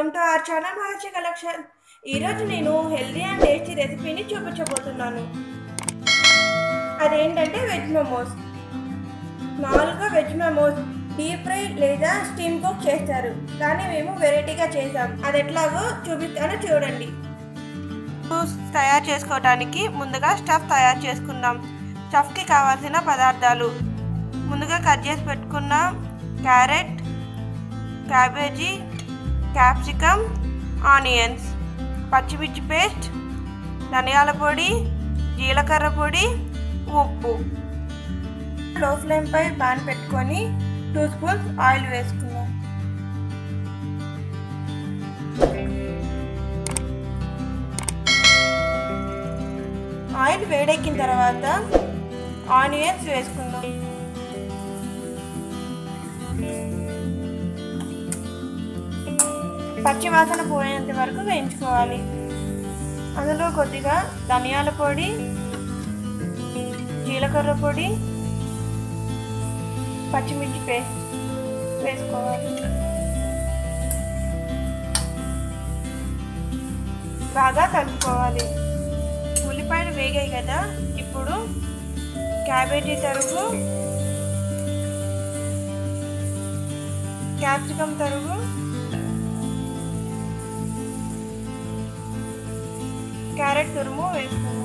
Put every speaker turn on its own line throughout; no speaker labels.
welcome to our channel Maharshi collection ఈరోజు నేను healthy and tasty రెసిపీని చూపించబోతున్నాను అదేంటంటే వెజ్ మోమోస్ మామూలుగా వెజ్ మోమోస్ డీప్ ఫ్రై లేదా స్టీమ్ కుక్ చేస్తారు కానీ మేము వెరైటీగా చేసాం అది ఎట్లాగో చూపిస్తాను చూడండి తయారు చేసుకోవడానికి ముందుగా స్టఫ్ తయారు చేసుకుందాం స్టఫ్కి కావాల్సిన పదార్థాలు ముందుగా కట్ చేసి పెట్టుకున్న క్యారెట్ క్యాబేజీ క్యాప్సికమ్ ఆనియన్స్ పచ్చిమిర్చి పేస్ట్ ధనియాల పొడి జీలకర్ర పొడి ఉప్పు లో ఫ్లేమ్పై పాన్ పెట్టుకొని టూ స్పూన్స్ ఆయిల్ వేసుకుందాం ఆయిల్ వేడెక్కిన తర్వాత ఆనియన్స్ వేసుకుందాం పచ్చి వాసన పోయేంత వరకు వేయించుకోవాలి అందులో కొద్దిగా ధనియాల పొడి జీలకర్ర పొడి పచ్చిమిర్చి పేస్ట్ వేసుకోవాలి బాగా కలుపుకోవాలి ఉల్లిపాయలు వేగాయి కదా ఇప్పుడు క్యాబేజీ తరుగు క్యాప్సికమ్ తరుగు క్యారెట్ తురుము వేసుకున్నాం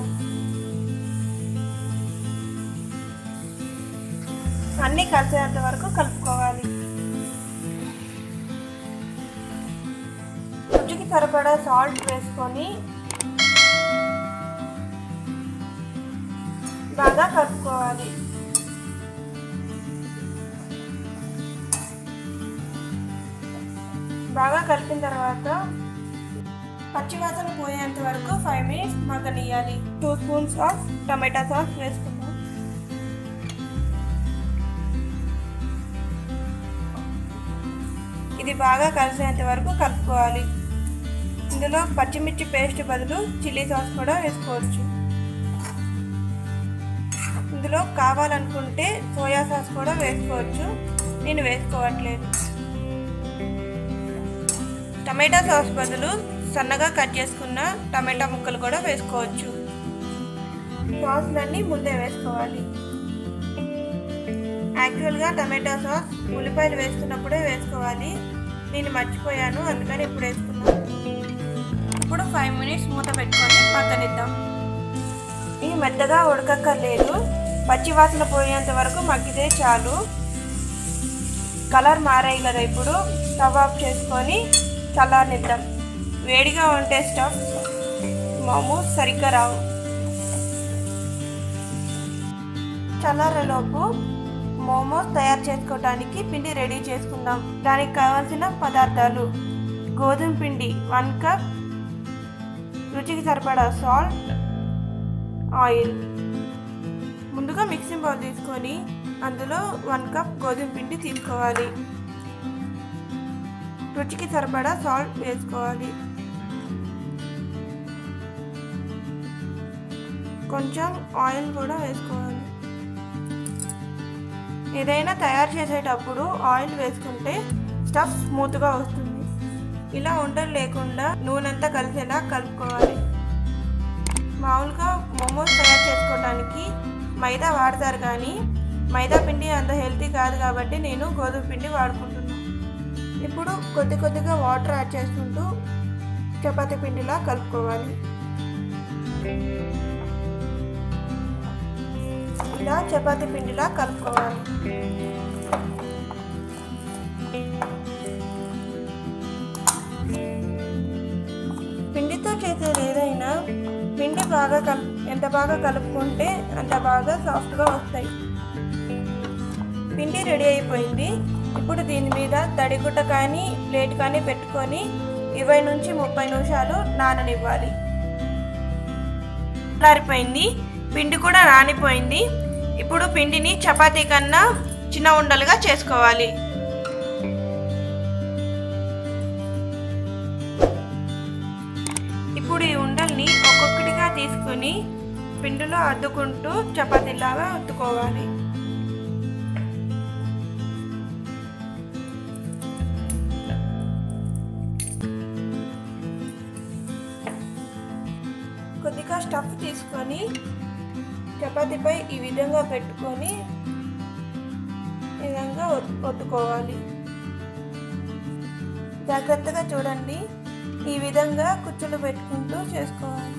అన్నీ కలిసేంత వరకు కలుపుకోవాలి రుచికి సరిపడా సాల్ట్ వేసుకొని బాగా కలుపుకోవాలి బాగా కలిపిన తర్వాత పచ్చివాసన పోయేంత వరకు ఫైవ్ మినిట్స్ మగ్గనియాలి two spoons of tomato sauce వేసుకుందాం ఇది బాగా కలిసేంత వరకు కలుపుకోవాలి ఇందులో పచ్చిమిర్చి పేస్ట్ బదులు చిల్లీ సాస్ కూడా వేసుకోవచ్చు ఇందులో కావాలనుకుంటే సోయా సాస్ కూడా వేసుకోవచ్చు నేను వేసుకోవట్లేదు టమాటా సాస్ బదులు సన్నగా కట్ చేసుకున్న టమాటా ముక్కలు కూడా వేసుకోవచ్చు సాస్లన్నీ ముందే వేసుకోవాలి యాక్చువల్గా టమాటా సాస్ ఉల్లిపాయలు వేసుకున్నప్పుడే వేసుకోవాలి నేను మర్చిపోయాను అందుకని ఇప్పుడు వేసుకున్నాను ఇప్పుడు ఫైవ్ మినిట్స్ మూత పెట్టుకొని పక్కనిద్దాం ఇది మెత్తగా ఉడకక్కర్లేదు పచ్చి వాసన పోయేంత వరకు మగ్గితే చాలు కలర్ మారాయి కదా ఇప్పుడు స్టవ్ ఆఫ్ చేసుకొని చల్లారనిద్దాం వేడిగా ఉంటే స్టఫ్ మోమోస్ సరిగ్గా రావు చల్లారలోపు మోమోస్ తయారు చేసుకోవడానికి పిండి రెడీ చేసుకుందాం దానికి కావాల్సిన పదార్థాలు గోధుమ పిండి వన్ కప్ రుచికి సరిపడా సాల్ట్ ఆయిల్ ముందుగా మిక్సింగ్ బౌల్ తీసుకొని అందులో వన్ కప్ గోధుమ పిండి తీసుకోవాలి రుచికి సరిపడా సాల్ట్ వేసుకోవాలి కొంచెం ఆయిల్ కూడా వేసుకోవాలి ఏదైనా తయారు చేసేటప్పుడు ఆయిల్ వేసుకుంటే స్టఫ్ స్మూత్గా వస్తుంది ఇలా ఉండలు లేకుండా నూనెంతా కలిసేలా కలుపుకోవాలి మామూలుగా మోమోస్ తయారు చేసుకోవడానికి మైదా వాడతారు కానీ మైదా పిండి అంత హెల్తీ కాదు కాబట్టి నేను గోధుమ పిండి వాడుకుంటున్నాను ఇప్పుడు కొద్ది కొద్దిగా వాటర్ యాడ్ చేసుకుంటూ చపాతీ పిండిలా కలుపుకోవాలి ఇలా చపాతీ పిండిలా కలుపుకోవాలి పిండితో చేసేది ఏదైనా పిండి బాగా కలు ఎంత బాగా కలుపుకుంటే అంత బాగా సాఫ్ట్గా వస్తాయి పిండి రెడీ అయిపోయింది ఇప్పుడు దీని మీద తడిగుడ్డ కానీ ప్లేట్ కానీ పెట్టుకొని ఇరవై నుంచి ముప్పై నిమిషాలు నాననివ్వాలి నారిపోయింది పిండి కూడా నానిపోయింది ఇప్పుడు పిండిని చపాతీ కన్నా చిన్న ఉండలుగా చేసుకోవాలి ఇప్పుడు ఈ ఉండల్ని ఒక్కొక్కటిగా తీసుకుని పిండిలో అద్దుకుంటూ చపాతీలాగా అద్దుకోవాలి కొద్దిగా స్టఫ్ తీసుకొని చపాతీపై ఈ విధంగా పెట్టుకొని ఈ విధంగా ఒత్- ఒత్తుకోవాలి జాగ్రత్తగా చూడండి ఈ విధంగా కుచ్చులు పెట్టుకుంటూ చేసుకోవాలి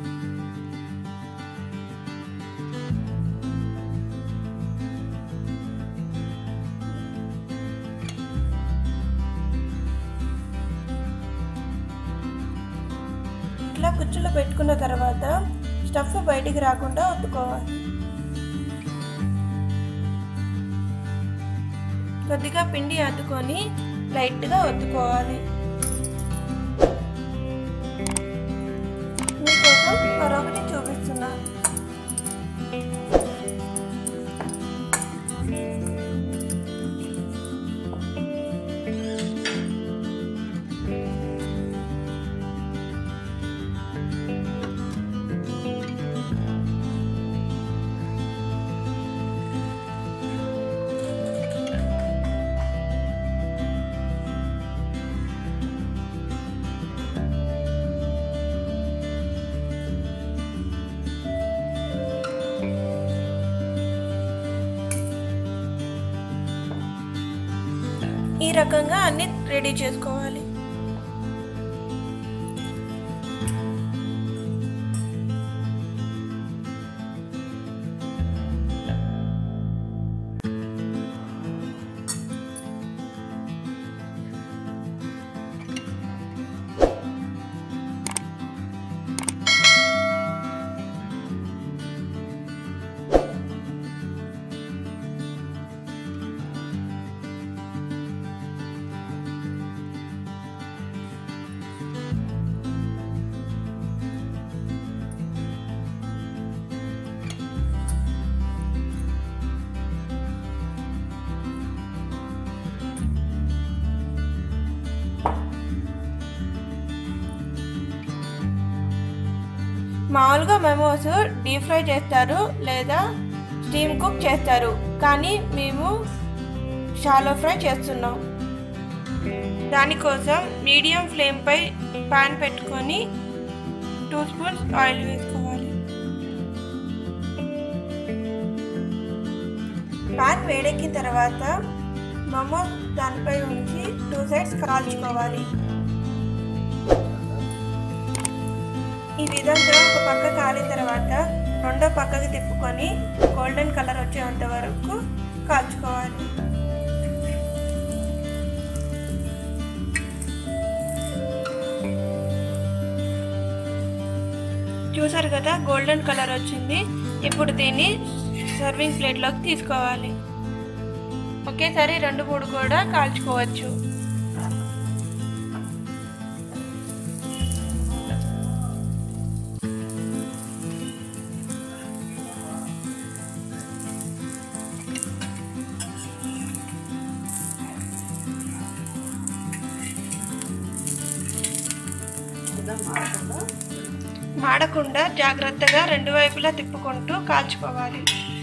ఇట్లా కుచ్చులు పెట్టుకున్న తర్వాత స్టఫ్ బయటికి రాకుండా ఒత్తుకోవాలి కొద్దిగా పిండి అద్దుకొని లైట్గా ఒత్తుకోవాలి మీకోసం మరొకటి చూపిస్తున్నాను ఈ రకంగా అన్ని రెడీ చేసుకోవాలి మామూలుగా మెమోస్ డీప్ ఫ్రై చేస్తారు లేదా స్టీమ్ కుక్ చేస్తారు కానీ మేము షాలో ఫ్రై చేస్తున్నాం దానికోసం మీడియం ఫ్లేమ్పై పాన్ పెట్టుకొని టూ స్పూన్స్ ఆయిల్ వేసుకోవాలి పాన్ వేడెక్కిన తర్వాత మమోస్ దానిపై ఉంచి టూ సైడ్స్ కాల్చుకోవాలి ఈ విధంగా ఒక పక్క కాలిన తర్వాత రెండో పక్కకి తిప్పుకొని గోల్డెన్ కలర్ వచ్చేంత వరకు కాల్చుకోవాలి చూసారు కదా గోల్డెన్ కలర్ వచ్చింది ఇప్పుడు దీన్ని సర్వింగ్ ప్లేట్లోకి తీసుకోవాలి ఒకేసారి రెండు మూడు కూడా కాల్చుకోవచ్చు మాడకుండా జాగ్రత్తగా రెండు వైపులా తిప్పుకుంటూ కాల్చుకోవాలి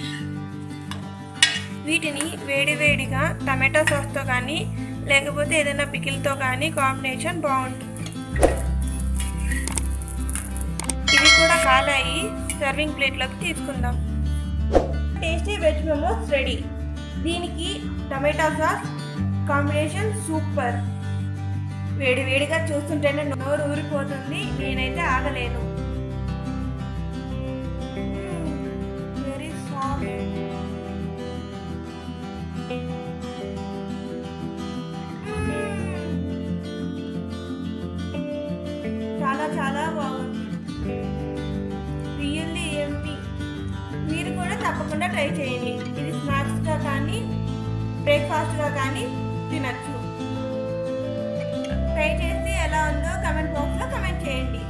వీటిని వేడివేడిగా టమాటో సాస్తో కానీ లేకపోతే ఏదైనా పికిల్తో కానీ కాంబినేషన్ బాగుంటుంది ఇవి కూడా కాలాయి సర్వింగ్ ప్లేట్లోకి తీసుకుందాం టేస్టీ వెజ్ మోమోస్ రెడీ దీనికి టమాటా సాస్ కాంబినేషన్ సూపర్ వేడి వేడిగా చూస్తుంటేనే నోరు ఊరిపోతుంది నేనైతే ఆగలేను వెరీ సాఫ్ట్ చాలా చాలా బాగుంది రియల్లీ ఎమ్మి మీరు కూడా తప్పకుండా ట్రై చేయండి ఇది స్నాక్స్గా కానీ బ్రేక్ఫాస్ట్గా కానీ తినచ్చు ట్రై చేసి ఎలా ఉందో కమెంట్ బాక్స్లో కమెంట్ చేయండి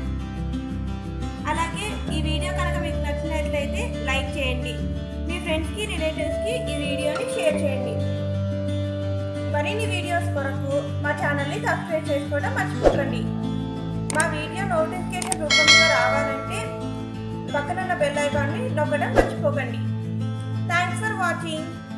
అలాగే ఈ వీడియో కనుక మీకు నచ్చినట్లయితే లైక్ చేయండి మీ ఫ్రెండ్స్కి రిలేటివ్స్కి ఈ వీడియోని షేర్ చేయండి మరిన్ని వీడియోస్ కొరకు మా ఛానల్ని సబ్స్క్రైబ్ చేసుకోవడం మర్చిపోకండి మా వీడియో నోటిఫికేషన్ రూపంలో రావాలంటే పక్కనున్న బెల్ ఐకాన్ని నొక్కడం మర్చిపోకండి థ్యాంక్స్ ఫర్ వాచింగ్